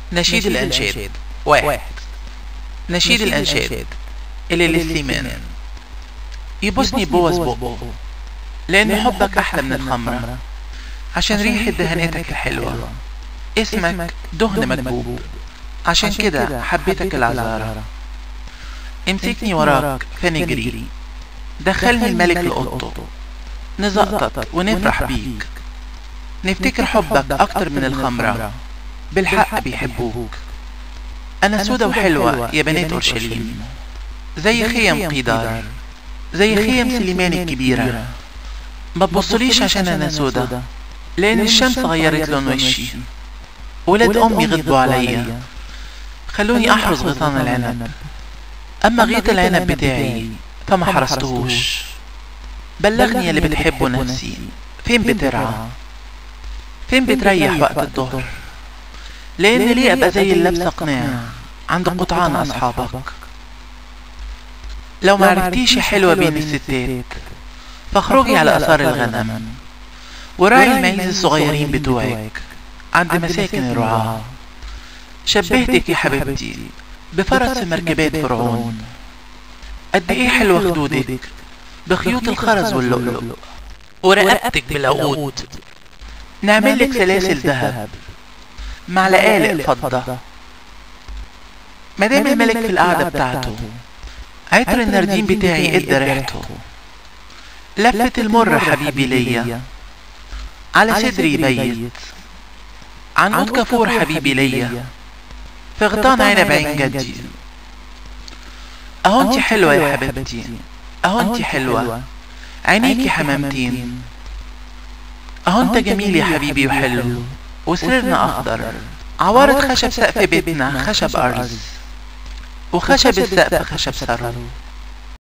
نشيد الأنشاد واحد نشيد الأنشاد اللي لسليمان يبوسني بوس بقه لأن حبك أحلى من الخمرة عشان ريحة دهناتك الحلوة اسمك دهن مكبوب عشان كده حبيتك العذارة امسكني وراك فنجري دخلني الملك لأوضته نزقطط ونفرح بيك نفتكر حبك أكتر من الخمرة بالحق بيحبوك أنا سودة وحلوة يا بنات أورشليم زي خيم قيدار زي خيم سليمان الكبيرة ما تبصليش عشان أنا سودة لأن الشمس غيرت لون وشي ولاد أمي غضبوا عليا خلوني أحرس غيطان العنب أما غيط العنب بتاعي فما حرستهوش بلغني يا اللي بتحبه نفسي فين بترعى فين بتريح وقت الظهر لأن ليه أبقى زي اللبسة قناع عند قطعان أصحابك لو ما عرفتيش حلوة بين الستات فاخرجي على أثار الغنم وراعي المعيز الصغيرين بتوعك عند مساكن الرعاة شبهتك يا حبيبتي بفرس في مركبات فرعون قد ايه حلوة خدودك بخيوط الخرز واللؤلؤ ورقبتك بالعقود نعمل لك سلاسل ذهب مع لقالق فضة مدام الملك في القعدة بتاعته عطر النردين بتاعي ادى ريحته لفة المرة حبيبي ليا على صدري بيت عنقود كافور حبيبي ليا في غطان عنب عين جدي اهو انت حلوة يا حبيبتي اهو انت حلوة عينيكي حمامتين اهو انت جميل يا حبيبي وحلو وسريرنا اخضر عوارض خشب سقف بيتنا خشب ارز وخشب السقف خشب سرو